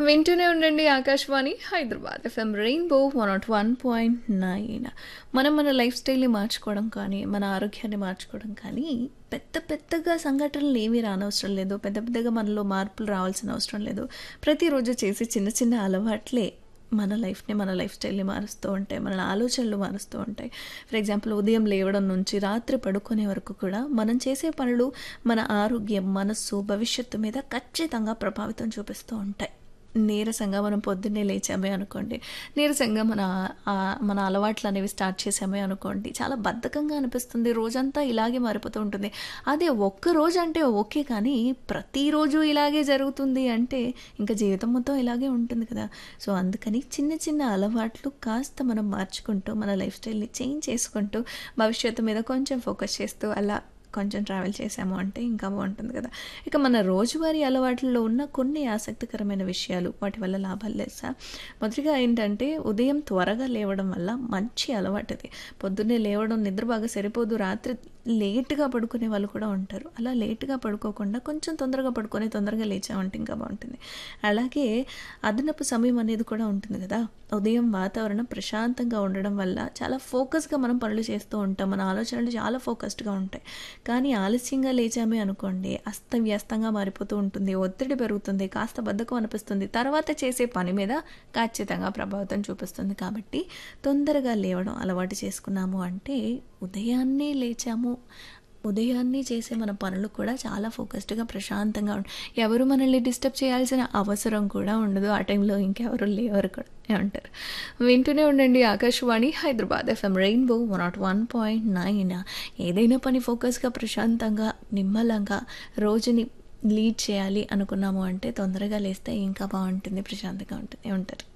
వింటూనే ఉండండి Akashvani Hyderabad FM rainbow one nought one point nine మనం మన లైఫ్ స్టైల్ని మార్చుకోవడం కానీ మన ఆరోగ్యాన్ని మార్చుకోవడం కానీ పెద్ద పెద్దగా సంఘటనలు ఏమీ రానవసరం లేదు పెద్ద పెద్దగా మనలో మార్పులు రావాల్సిన అవసరం లేదు ప్రతిరోజు చేసే చిన్న చిన్న అలవాట్లే మన లైఫ్ని మన లైఫ్ స్టైల్ని మారుస్తూ ఉంటాయి మన ఆలోచనలు మారుస్తూ ఉంటాయి ఫర్ ఎగ్జాంపుల్ ఉదయం లేవడం నుంచి రాత్రి పడుకునే వరకు కూడా మనం చేసే పనులు మన ఆరోగ్యం మనస్సు భవిష్యత్తు మీద ఖచ్చితంగా ప్రభావితం చూపిస్తూ ఉంటాయి నీరసంగా మనం పొద్దున్నే లేచామే అనుకోండి నీరసంగా మన ఆ- మన అలవాట్లు అనేవి స్టార్ట్ చేసామే అనుకోండి చాలా బద్ధకంగా అనిపిస్తుంది రోజంతా ఇలాగే మారిపోతూ ఉంటుంది అదే ఒక్క రోజు అంటే ఓకే కానీ ప్రతిరోజు ఇలాగే జరుగుతుంది అంటే ఇంకా జీవితం మొత్తం ఇలాగే ఉంటుంది కదా సో అందుకని చిన్న చిన్న అలవాట్లు కాస్త మనం మార్చుకుంటూ మన లైఫ్ స్టైల్ని చేంజ్ చేసుకుంటూ భవిష్యత్తు మీద కొంచెం ఫోకస్ చేస్తూ అలా కొంచెం ట్రావెల్ చేసాము అంటే ఇంకా బాగుంటుంది కదా ఇక మన రోజువారీ అలవాట్లలో ఉన్న కొన్ని ఆసక్తికరమైన విషయాలు వాటి వల్ల లాభాలు తెలుసా మొదటిగా ఏంటంటే ఉదయం త్వరగా లేవడం వల్ల మంచి అలవాటు అది పొద్దున్నే లేవడం నిద్ర బాగా సరిపోదు రాత్రి లేటుగా పడుకునే వాళ్ళు కూడా ఉంటారు అలా లేటుగా పడుకోకుండా కొంచెం తొందరగా పడుకొని తొందరగా లేచామంటే ఇంకా బాగుంటుంది అలాగే అదనపు సమయం అనేది కూడా ఉంటుంది కదా ఉదయం వాతావరణం ప్రశాంతంగా ఉండడం వల్ల చాలా ఫోకస్గా మనం పనులు చేస్తూ ఉంటాం మన ఆలోచనలు చాలా ఫోకస్డ్గా ఉంటాయి కానీ ఆలస్యంగా లేచామే అనుకోండి అస్తవ్యస్తంగా మారిపోతూ ఉంటుంది ఒత్తిడి పెరుగుతుంది కాస్త బద్ధకం అనిపిస్తుంది తర్వాత చేసే పని మీద ఖచ్చితంగా ప్రభావితం చూపిస్తుంది కాబట్టి తొందరగా లేవడం అలవాటు చేసుకున్నాము అంటే ఉదయాన్నే లేచాము ఉదయాన్నే చేసే మన పనులు కూడా చాలా ఫోకస్డ్గా ప్రశాంతంగా ఉంటాయి ఎవరు మనల్ని డిస్టర్బ్ చేయాల్సిన అవసరం కూడా ఉండదు ఆ టైంలో ఇంకెవరు లేవరు కూడా ఏమంటారు వింటూనే ఉండండి Akashvani Hyderabad FM rainbow one nought one point nine ఏదైనా పని ఫోకస్గా ప్రశాంతంగా నిమ్మలంగా రోజుని లీడ్ చేయాలి అనుకున్నాము అంటే తొందరగా లేస్తే ఇంకా బాగుంటుంది ప్రశాంతంగా ఉంటుంది ఏమంటారు